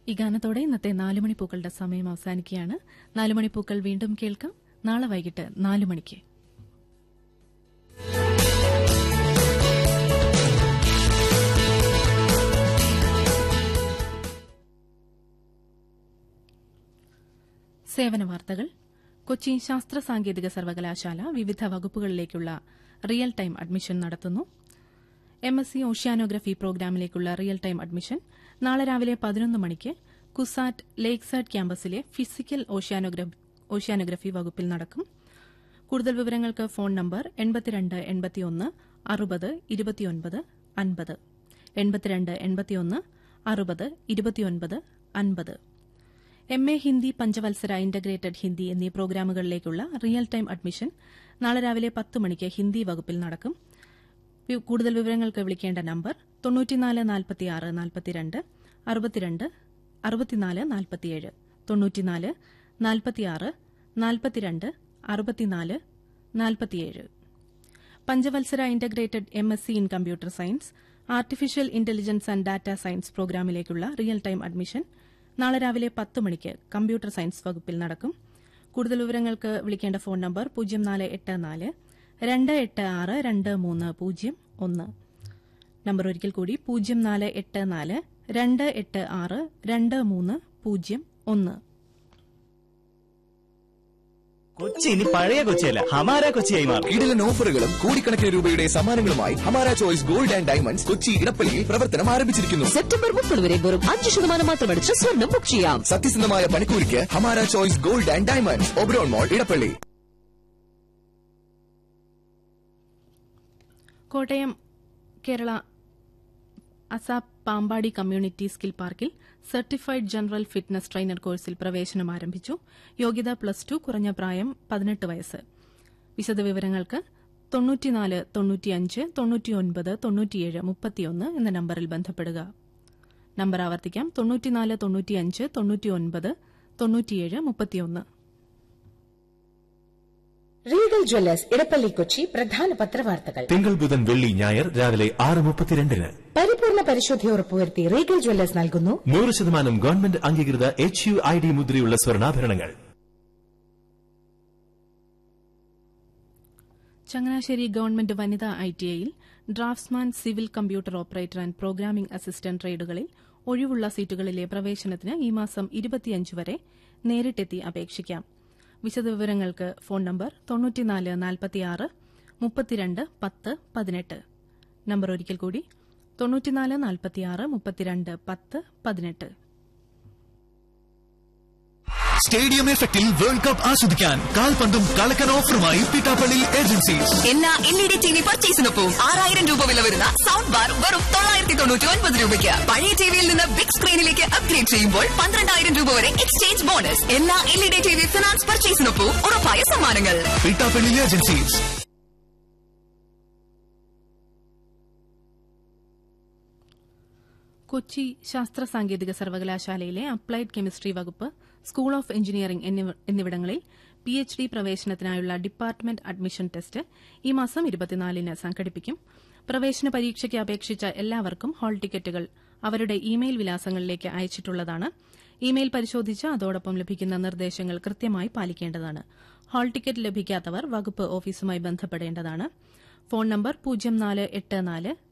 ഈ ഗാനത്തോടെ ഇന്നത്തെ നാലുമണിപ്പൂക്കളുടെ സമയം അവസാനിക്കുകയാണ് നാലുമണിപ്പൂക്കൾ വീണ്ടും കേൾക്കാം നാളെ വൈകിട്ട് നാലു മണിക്ക് സേവന വാർത്തകൾ കൊച്ചി ശാസ്ത്ര സാങ്കേതിക സർവകലാശാല വിവിധ വകുപ്പുകളിലേക്കുള്ള റിയൽ ടൈം അഡ്മിഷൻ നടത്തുന്നു എം എസ് സി ഓഷ്യാനോഗ്രഫി പ്രോഗ്രാമിലേക്കുള്ള റിയൽ ടൈം അഡ്മിഷൻ നാളെ രാവിലെ പതിനൊന്ന് മണിക്ക് കുസാറ്റ് ലേക്സാഡ് ക്യാമ്പസിലെ ഫിസിക്കൽ ഓഷ്യാനോഗ്രഫി ഓഷ്യാനോഗ്രഫി വകുപ്പിൽ നടക്കും കൂടുതൽ വിവരങ്ങൾക്ക് ഫോൺ നമ്പർ എൺപത്തിരണ്ട് എൺപത്തിയൊന്ന് അറുപത് ഇരുപത്തിയൊൻപത് അൻപത് എൺപത്തിരണ്ട് എൺപത്തിയൊന്ന് അറുപത് ഇരുപത്തിയൊൻപത് അൻപത് എം എ ഹിന്ദി പഞ്ചവത്സര ഇന്റഗ്രേറ്റഡ് ഹിന്ദി എന്നീ പ്രോഗ്രാമുകളിലേക്കുള്ള റിയൽ ടൈം അഡ്മിഷൻ നാളെ രാവിലെ പത്ത് മണിക്ക് ഹിന്ദി വകുപ്പിൽ നടക്കും വി- കൂടുതൽ വിവരങ്ങൾക്ക് വിളിക്കേണ്ട നമ്പർ തൊണ്ണൂറ്റിനാല് നാൽപ്പത്തിയാറ് നാൽപ്പത്തിരണ്ട് അറുപത്തിരണ്ട് അറുപത്തിനാല് നാൽപ്പത്തിയേഴ് തൊണ്ണൂറ്റിനാല് നാൽപ്പത്തിയാറ് നാൽപ്പത്തിരണ്ട് അറുപത്തിനാല് നാൽപ്പത്തിയേഴ് പഞ്ചവത്സര integrated M S C in computer science artificial intelligence and data science പ്രോഗ്രാമിലേക്കുള്ള റിയൽ ടൈം അഡ്മിഷൻ നാളെ രാവിലെ പത്ത് മണിക്ക് കമ്പ്യൂട്ടർ സയൻസ് വകുപ്പിൽ നടക്കും കൂടുതൽ വിവരങ്ങൾക്ക് വിളിക്കേണ്ട ഫോൺ നമ്പർ പൂജ്യം നാല് എട്ട് നാല് രണ്ട് എട്ട് ആറ് രണ്ട് മൂന്ന് പൂജ്യം ഒന്ന് നമ്പർ ഒരിക്കൽ കൂടി പൂജ്യം നാല് എട്ട് നാല് രണ്ട് എട്ട് ആറ് രണ്ട് മൂന്ന് പൂജ്യം ഒന്ന് കൊച്ചി ഇനി പഴയ കൊച്ചിയല്ല ഹമാര കൊച്ചിയായി മാറും കിടിലൻ ഓഫറുകളും കോടിക്കണക്കിന് രൂപയുടെ സമ്മാനങ്ങളുമായി Hamara choice gold and diamonds Kochi ഇടപ്പള്ളിയിൽ പ്രവർത്തനം ആരംഭിച്ചിരിക്കുന്നു സെപ്റ്റംബർ മുപ്പത് വരെ വെറും അഞ്ച് ശതമാനം മാത്രമടിച്ച് സ്വർണം ബുക്ക് ചെയ്യാം സത്യസന്ധമായ പണിക്കൂലിക്ക് Hamara choice gold and diamonds Oberon mall Edappally Kottayam Kerala ASAP Pampady community skill പാർക്കിൽ സർട്ടിഫൈഡ് ജനറൽ ഫിറ്റ്നസ് ട്രെയിനർ കോഴ്സിൽ പ്രവേശനം ആരംഭിച്ചു യോഗ്യത പ്ലസ് ടു കുറഞ്ഞ പ്രായം പതിനെട്ട് വയസ്സ് വിശദവിവരങ്ങൾക്ക് തൊണ്ണൂറ്റിനാല് തൊണ്ണൂറ്റിയഞ്ച് തൊണ്ണൂറ്റിയൊൻപത് തൊണ്ണൂറ്റിയേഴ് മുപ്പത്തിയൊന്ന് എന്ന നമ്പറിൽ ബന്ധപ്പെടുക നമ്പർ ആവർത്തിക്കാം തൊണ്ണൂറ്റിനാല് തൊണ്ണൂറ്റിയഞ്ച് തൊണ്ണൂറ്റിയൊൻപത് തൊണ്ണൂറ്റിയേഴ് മുപ്പത്തിയൊന്ന് റീഗൽ ജ്വല്ലേഴ്സ് ഇടപ്പള്ളി കൊച്ചി പ്രധാന പത്രവാർത്തകൾ തിങ്കൾ ബുധൻ വെള്ളി ഞായർ രാവിലെ ആറ് മുപ്പത്തിരണ്ടിന് പരിപൂർണ പരിശുദ്ധി ഉറപ്പുവരുത്തി റീഗൽ ജ്വല്ലേഴ്സ് നൽകുന്നു നൂറ് ശതമാനം ഗവൺമെന്റ് അംഗീകൃത എച്ച് യു ഐ ഡി മുദ്രയുള്ള സ്വർണ്ണാഭരണങ്ങൾ ചങ്ങനാശ്ശേരി ഗവൺമെന്റ് വനിതാ ഐടിഐയിൽ draughtsman civil computer operator and programming assistant ട്രേഡുകളിൽ ഒഴിവുള്ള സീറ്റുകളിലെ പ്രവേശനത്തിന് ഈ മാസം ഇരുപത്തിയഞ്ച് വരെ നേരിട്ടെത്തി അപേക്ഷിക്കാം വിശദവിവരങ്ങൾക്ക് ഫോൺ നമ്പർ തൊണ്ണൂറ്റിനാല് നാൽപ്പത്തിയാറ് മുപ്പത്തിരണ്ട് പത്ത് പതിനെട്ട് നമ്പർ ഒരിക്കൽ കൂടി തൊണ്ണൂറ്റിനാല് നാൽപ്പത്തിയാറ് മുപ്പത്തിരണ്ട് പത്ത് പതിനെട്ട് സ്റ്റേഡിയം എഫക്റ്റിൽ വേൾഡ് കപ്പ് ആസ്വദിക്കാൻ കാൽപന്തും കളക്കൻ ഓഫറുമായി പിട്ടാപ്പള്ളി ഏജൻസീസ് എല്ലാ L E D T V പർച്ചേസിനൊപ്പം ആറായിരം രൂപ വില വരുന്ന സൗണ്ട് ബാർ വെറും തൊള്ളായിരത്തി തൊണ്ണൂറ്റി ഒൻപത് രൂപയ്ക്ക് പഴയ ടിവിയിൽ നിന്ന് ബിഗ് സ്ക്രീനിലേക്ക് അപ്ഗ്രേഡ് ചെയ്യുമ്പോൾ പന്ത്രണ്ടായിരം രൂപ വരെ എക്സ്ചേഞ്ച് ബോണസ് എല്ലാ L E D T V finance പർച്ചേസിനൊപ്പം ഉറപ്പായ സമ്മാനങ്ങൾ പിട്ടാപ്പള്ളി ഏജൻസീസ് കൊച്ചി ശാസ്ത്ര സാങ്കേതിക സർവകലാശാലയിലെ അപ്ലൈഡ് കെമിസ്ട്രി വകുപ്പ് സ്കൂൾ ഓഫ് എഞ്ചിനീയറിംഗ് എന്നിവ- എന്നിവിടങ്ങളിൽ പി എച്ച് ഡി പ്രവേശനത്തിനായുള്ള ഡിപ്പാർട്ട്മെന്റ് അഡ്മിഷൻ ടെസ്റ്റ് ഈ മാസം ഇരുപത്തിനാലിന് സംഘടിപ്പിക്കും പ്രവേശന പരീക്ഷയ്ക്ക് അപേക്ഷിച്ച എല്ലാവർക്കും ഹാൾ ടിക്കറ്റുകൾ അവരുടെ ഇമെയിൽ വിലാസങ്ങളിലേക്ക് അയച്ചിട്ടുള്ളതാണ് ഇമെയിൽ പരിശോധിച്ച് അതോടൊപ്പം ലഭിക്കുന്ന നിർദ്ദേശങ്ങൾ കൃത്യമായി പാലിക്കേണ്ടതാണ് ഹാൾ ടിക്കറ്റ് ലഭിക്കാത്തവർ വകുപ്പ് ഓഫീസുമായി ബന്ധപ്പെടേണ്ടതാണ് ഫോൺ നമ്പർ പൂജ്യം നാല് എട്ട് നാല്